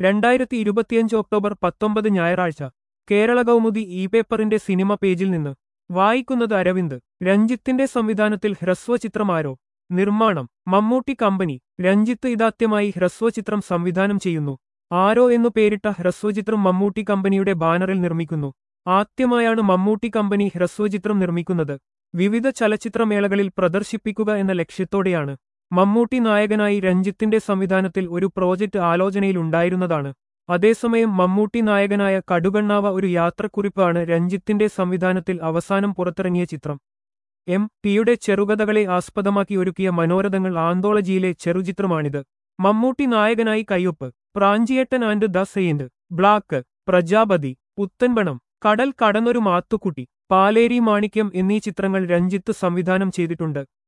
രണ്ടായിരത്തി ഇരുപത്തിയഞ്ച് ഒക്ടോബർ പത്തൊമ്പത് ഞായറാഴ്ച കേരള കൗമുദി ഇ പേപ്പറിന്റെ സിനിമ പേജിൽ നിന്ന് വായിക്കുന്നത് അരവിന്ദ് രഞ്ജിത്തിന്റെ സംവിധാനത്തിൽ ഹ്രസ്വചിത്രം ആരോ നിർമ്മാണം മമ്മൂട്ടി കമ്പനി രഞ്ജിത്ത് ഇതാദ്യമായി ഹ്രസ്വചിത്രം സംവിധാനം ചെയ്യുന്നു ആരോ എന്നു പേരിട്ട ഹ്രസ്വചിത്രം മമ്മൂട്ടി കമ്പനിയുടെ ബാനറിൽ നിർമ്മിക്കുന്നു ആദ്യമായാണ് മമ്മൂട്ടി കമ്പനി ഹ്രസ്വചിത്രം നിർമ്മിക്കുന്നത് വിവിധ ചലച്ചിത്രമേളകളിൽ പ്രദർശിപ്പിക്കുക എന്ന ലക്ഷ്യത്തോടെയാണ് മമ്മൂട്ടി നായകനായി രഞ്ജിത്തിന്റെ സംവിധാനത്തിൽ ഒരു പ്രോജക്റ്റ് ആലോചനയിലുണ്ടായിരുന്നതാണ് അതേസമയം മമ്മൂട്ടി നായകനായ കടുകണ്ണാവ ഒരു യാത്രക്കുറിപ്പാണ് രഞ്ജിത്തിന്റെ സംവിധാനത്തിൽ അവസാനം പുറത്തിറങ്ങിയ ചിത്രം എം ടിയുടെ ചെറുകഥകളെ ആസ്പദമാക്കി ഒരുക്കിയ മനോരഥങ്ങൾ ആന്തോളജിയിലെ ചെറുചിത്രമാണിത് മമ്മൂട്ടി നായകനായി Kaiyoppu Pranchiyettan and the saint black Prajapathi Puthanpanam Kadal Kadannoru Mathukutty Paleri മാണിക്യം എന്നീ ചിത്രങ്ങൾ രഞ്ജിത്ത് സംവിധാനം ചെയ്തിട്ടുണ്ട്